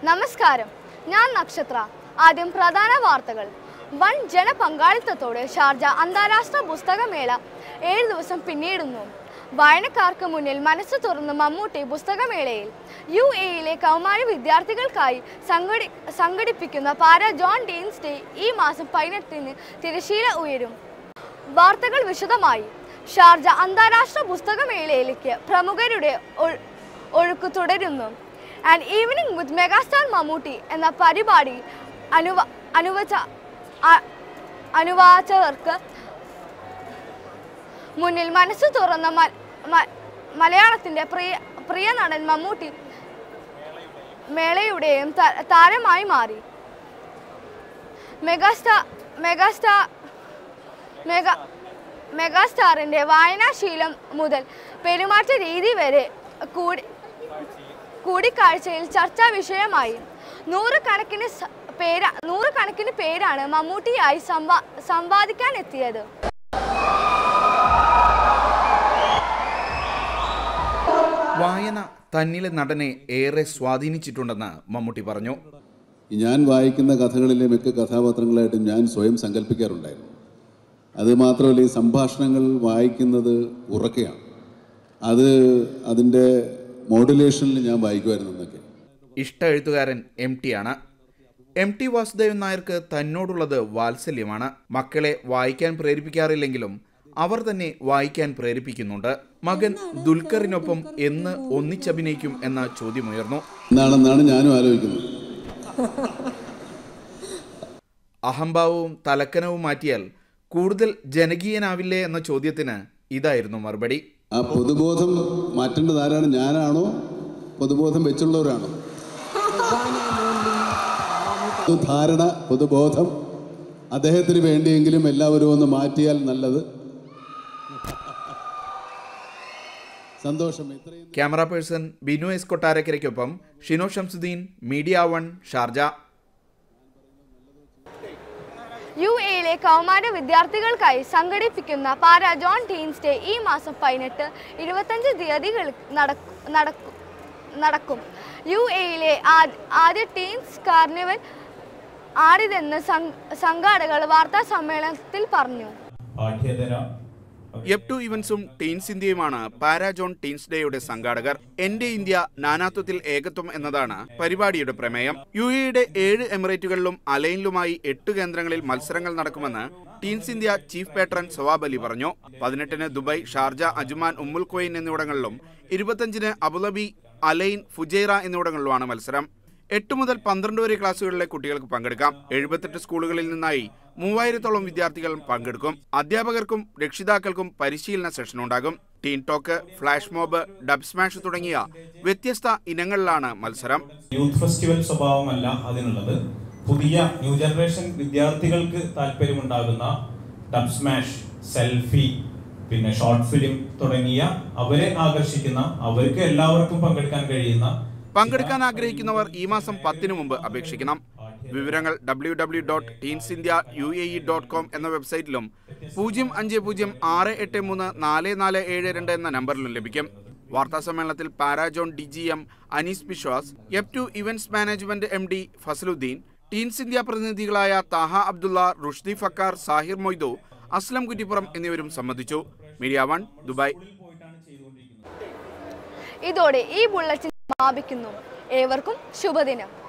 നമസ്കാരം ഞാൻ നക്ഷത്ര ആദ്യം പ്രധാന വാർത്തകൾ വൻ ജനപങ്കാളിത്തത്തോടെ ഷാർജ അന്താരാഷ്ട്ര പുസ്തകമേള ഏഴ് ദിവസം പിന്നിടുന്നു വായനക്കാർക്ക് മുന്നിൽ മനസ്സ് തുറന്ന് മമ്മൂട്ടി പുസ്തകമേളയിൽ യു എയിലെ കൗമാര വിദ്യാർത്ഥികൾക്കായി സംഘടി സംഘടിപ്പിക്കുന്ന പാര ജോൺ ഡീൻസ് ഡേ ഈ മാസം പതിനെട്ടിന് തിരശീല ഉയരും വാർത്തകൾ വിശദമായി ഷാർജ അന്താരാഷ്ട്ര പുസ്തകമേളയിലേക്ക് പ്രമുഖരുടെ ഒഴു- ഒഴുക്ക് തുടരുന്നു and evening with megastar Mammootty എന്ന പരിപാടി അനുവ അനുവച അ- അനുവാചകർക്ക് മുന്നിൽ മനസ്സ് തുറന്ന മ- മ- മലയാളത്തിൻ്റെ പ്രിയ പ്രിയ നടൻ മമ്മൂട്ടി മേളയുടെയും ത- താരമായി മാറി മെഗാസ്റ്റാർ മെഗാസ്റ്റാർ മെഗാ മെഗാസ്റ്റാറിൻ്റെ വായനാശീലം മുതൽ പെരുമാറ്റ രീതി വരെ കൂടി കൂടിക്കാഴ്ചയിൽ ചർച്ചാ വിഷയമായി നൂറുകണക്കിന് സ- പേര നൂറുകണക്കിന് പേരാണ് മമ്മൂട്ടിയായി സംവാ സംവാദിക്കാൻ എത്തിയത് വായന തന്നിലെ നടനെ ഏറെ സ്വാധീനിച്ചിട്ടുണ്ടെന്ന് മമ്മൂട്ടി പറഞ്ഞു ഞാൻ വായിക്കുന്ന കഥകളിലെ മിക്ക കഥാപാത്രങ്ങളായിട്ടും ഞാൻ സ്വയം സങ്കല്പിക്കാറുണ്ടായിരുന്നു അത് മാത്രമല്ല ഈ സംഭാഷണങ്ങൾ വായിക്കുന്നത് ഉറക്കെയാണ് അത് അതിൻ്റെ മോഡുലേഷനിൽ ഞാൻ വായിക്കുമായിരുന്നു എന്നൊക്കെ ഇഷ്ട എഴുത്തുകാരൻ എം ടി ആണ് എം ടി വാസുദേവൻ നായർക്ക് തന്നോടുള്ളത് വാത്സല്യമാണ് മക്കളെ വായിക്കാൻ പ്രേരിപ്പിക്കാറില്ലെങ്കിലും അവർ തന്നെ വായിക്കാൻ പ്രേരിപ്പിക്കുന്നുണ്ട് മകൻ ദുൽഖറിനൊപ്പം എന്ന് ഒന്നിച്ചഭിനയിക്കും എന്ന ചോദ്യമുയർന്നു എന്നാണെന്നാണ് ഞാനും ആലോചിക്കുന്നത് അഹംഭാവവും തലക്കനവും മാറ്റിയാൽ കൂടുതൽ ജനകീയനാവില്ലേ എന്ന ചോദ്യത്തിന് ഇതായിരുന്നു മറുപടി ആ പൊതുബോധം മാറ്റേണ്ടത് ആരാണ് ഞാനാണോ പൊതുബോധം വെച്ചുള്ളവരാണോ ധാരണ പൊതുബോധം അദ്ദേഹത്തിന് വേണ്ടിയെങ്കിലും എല്ലാവരും ഒന്ന് മാറ്റിയാൽ നല്ലത് സന്തോഷം ഇത്രയും ക്യാമറ പേഴ്സൺ ബിനു എസ് കൊട്ടാരക്കരയ്ക്കൊപ്പം Shino Shamsuddin media one Sharjah U എയിലെ കൗമാര വിദ്യാർത്ഥികൾക്കായി സംഘടിപ്പിക്കുന്ന പാര ജോൺ ടീൻസ് ഡേ ഈ മാസം പതിനെട്ട് ഇരുപത്തഞ്ച് തീയതികൾ നടക്കു- നടക്കു- നടക്കും യു എയിലെ ആ- ആദ്യ ടീൻസ് കാർണിവൽ ആണിതെന്ന് സം- സംഘാടകർ വാർത്താ സമ്മേളനത്തിൽ പറഞ്ഞു പാഠ്യേതര എഫ് ടു ഇവൻസും ടീൻസ് ഇന്ത്യയുമാണ് പാരാജോൺ ടീൻസ് ഡേയുടെ സംഘാടകർ എന്റെ ഇന്ത്യ നാനാത്വത്തിൽ ഏകത്വം എന്നതാണ് പരിപാടിയുടെ പ്രമേയം യു എയുടെ ഏഴ് എമിറേറ്റുകളിലും അലൈനിലുമായി എട്ട് കേന്ദ്രങ്ങളിൽ മത്സരങ്ങൾ നടക്കുമെന്ന് teens India chief patron Sawab Ali പറഞ്ഞു പതിനെട്ടിന് ദുബായ് ഷാർജ അജ്മാൻ ഉമ്മുൽ ക്വൈൻ എന്നിവിടങ്ങളിലും ഇരുപത്തഞ്ചിന് അബുദാബി അലൈൻ ഫുജൈറ എന്നിവിടങ്ങളിലുമാണ് മത്സരം എട്ട് മുതൽ പന്ത്രണ്ട് വരെ ക്ലാസ്സുകളിലെ കുട്ടികൾക്ക് പങ്കെടുക്കാം എഴുപത്തെട്ട് സ്കൂളുകളിൽ നിന്നായി മൂവായിരത്തോളം വിദ്യാർത്ഥികൾ പങ്കെടുക്കും അധ്യാപകർക്കും രക്ഷിതാക്കൾക്കും പരിശീലന സെഷൻ ഉണ്ടാകും teen talk flash mob dub smash തുടങ്ങിയ വ്യത്യസ്ത ഇനങ്ങളിലാണ് മത്സരം യൂത്ത് ഫെസ്റ്റിവൽ സ്വഭാവമല്ല അതിനുള്ളത് പുതിയ ന്യൂ ജനറേഷൻ വിദ്യാർത്ഥികൾക്ക് താല്പര്യമുണ്ടാകുന്ന ഡബ് സ്മാഷ് സെൽഫി പിന്നെ ഷോർട്ട് ഫിലിം തുടങ്ങിയ അവരെ ആകർഷിക്കുന്ന അവർക്ക് എല്ലാവർക്കും പങ്കെടുക്കാൻ കഴിയുന്ന പങ്കെടുക്കാൻ ആഗ്രഹിക്കുന്നവർ ഈ മാസം പത്തിന് മുമ്പ് അപേക്ഷിക്കണം വിവരങ്ങൾ W W dot teens India U A E dot com എന്ന വെബ്സൈറ്റിലും പൂജ്യം അഞ്ച് പൂജ്യം ആറ് എട്ട് മൂന്ന് നാല് നാല് ഏഴ് രണ്ട് എന്ന നമ്പറിലും ലഭിക്കും വാർത്താ സമ്മേളനത്തിൽ പാരാജോൺ D G M Anees Biswas F two events management M D Fazaluddin teens India പ്രതിനിധികളായ താഹ അബ്ദുള്ള റുഷ്ദി ഫക്കാർ സാഹിർ മൊയ്തു അസ്ലം കുറ്റിപ്പുറം എന്നിവരും സംബന്ധിച്ചു മീഡിയ വൺ ദുബായ് ഇതോടെ ഈ ബുള്ളറ്റിൻ സമാപിക്കുന്നു ഏവർക്കും ശുഭദിനം